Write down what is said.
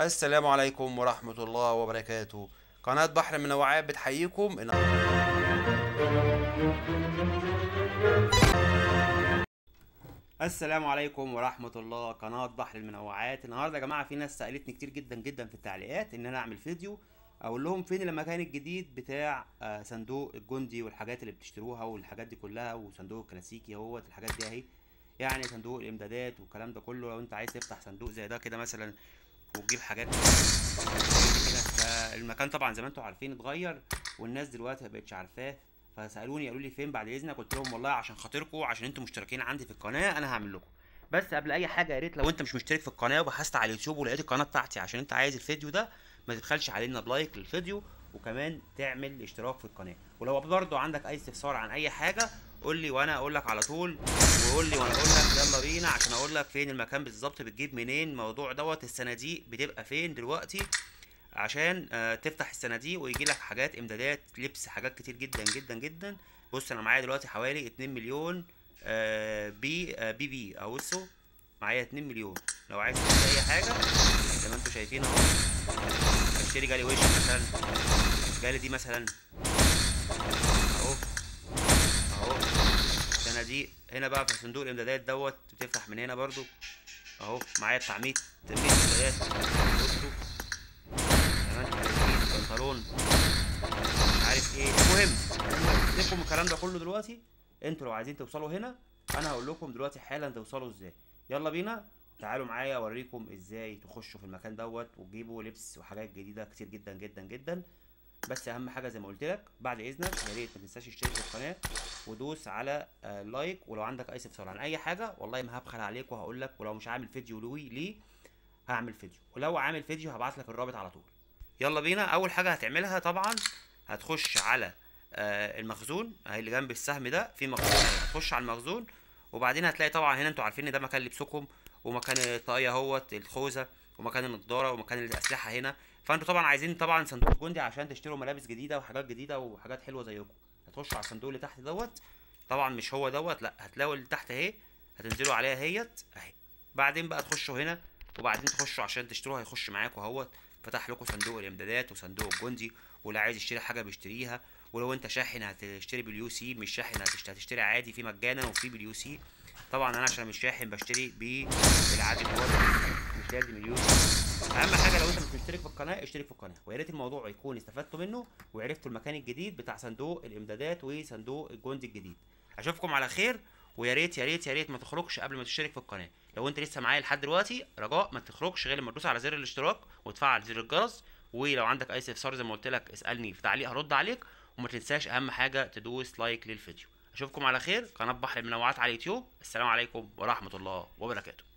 السلام عليكم ورحمة الله وبركاته قناة بحر المنوعات بتحييكم إن... السلام عليكم ورحمة الله قناة بحر المنوعات النهاردة يا جماعة في ناس سألتني كتير جدا جدا في التعليقات إن أنا أعمل فيديو أقول لهم فين المكان الجديد بتاع آه، صندوق الجندي والحاجات اللي بتشتروها والحاجات دي كلها وصندوق الكلاسيكي اهوت الحاجات دي أهي يعني صندوق الإمدادات والكلام ده كله لو أنت عايز تفتح صندوق زي ده كده مثلا وتجيب حاجات كده فالمكان طبعا زي ما انتم عارفين اتغير والناس دلوقتي مبقتش عارفاه فسالوني قالوا لي فين بعد اذنك قلت لهم والله عشان خاطركم عشان انتم مشتركين عندي في القناه انا هعمل لكم بس قبل اي حاجه يا ريت لو انت مش مشترك في القناه وبحثت على اليوتيوب ولقيت القناه بتاعتي عشان انت عايز الفيديو ده ما تبخلش علينا بلايك للفيديو وكمان تعمل اشتراك في القناه ولو برضو عندك اي استفسار عن اي حاجه قول لي وانا اقول لك على طول وقول لي وانا اقول لك يلا بينا عشان اقول لك فين المكان بالظبط بتجيب منين الموضوع دوت الصناديق بتبقى فين دلوقتي عشان آه، تفتح الصناديق ويجي لك حاجات امدادات لبس حاجات كتير جدا جدا جدا بص انا معايا دلوقتي حوالي 2 مليون آه، بي آه، بي بي اهو بصوا معايا 2 مليون لو عايز تشتري اي حاجه زي ما انتم شايفين اهو اشتري جالي وش مثلا جالي دي مثلا اهو اهو صناديق هنا بقى في صندوق الامدادات دوت بتفتح من هنا برضو اهو معايا بتاع 100 100 امدادات بصوا كمان شايفين بنطلون مش عارف ايه المهم المهم سيبكم من الكلام ده كله دلوقتي انتوا لو عايزين توصلوا هنا انا هقول لكم دلوقتي حالا توصلوا ازاي يلا بينا تعالوا معايا اوريكم ازاي تخشوا في المكان دوت وتجيبوا لبس وحاجات جديده كتير جدا جدا جدا بس اهم حاجه زي ما قلت لك بعد اذنك يا ريت ما تنساش تشترك في القناه ودوس على آه، لايك ولو عندك اي استفسار عن اي حاجه والله ما هبخل عليك وهقول لك ولو مش عامل فيديو لوي ليه هعمل فيديو ولو عامل فيديو هبعت لك الرابط على طول يلا بينا اول حاجه هتعملها طبعا هتخش على آه، المخزون اهي اللي جنب السهم ده في مخزون اهي هتخش على المخزون وبعدين هتلاقي طبعا هنا انتوا عارفين ان ده مكان لبسكم ومكان الطاقيه اهوت الخوذه ومكان النضاره ومكان الاسلحه هنا فانتوا طبعا عايزين طبعا صندوق الجندي عشان تشتروا ملابس جديده وحاجات جديده وحاجات حلوه زيكم هتخشوا على الصندوق اللي تحت دوت طبعا مش هو دوت لا هتلاقوا اللي تحت اهي هتنزلوا عليها اهيت اهي بعدين بقى تخشوا هنا وبعدين تخشوا عشان تشتروها هيخش معاكم اهوت فتح لكم صندوق الامدادات وصندوق الجندي واللي عايز يشتري حاجه بيشتريها ولو انت شاحن هتشتري باليو سي مش شاحن هتشت- هتشتري عادي في مجانا وفي باليو سي طبعا انا عشان مش شاحن بشتري بالعادي خالص مش لازم اليو سي اهم حاجه لو انت مش مشترك في القناه اشترك في القناه ويا ريت الموضوع يكون استفدتوا منه وعرفتوا المكان الجديد بتاع صندوق الامدادات وصندوق الجندي الجديد اشوفكم على خير ويا ريت يا ريت يا ريت ما تخرجش قبل ما تشترك في القناه لو انت لسه معايا لحد دلوقتي رجاء ما تخرجش غير لما تدوس على زر الاشتراك وتفعل زر الجرس ولو عندك اي استفسار زي ما قلت لك اسالني في تعليق هرد عليك وما تنساش اهم حاجه تدوس لايك للفيديو اشوفكم على خير قناه بحر المنوعات على اليوتيوب السلام عليكم ورحمه الله وبركاته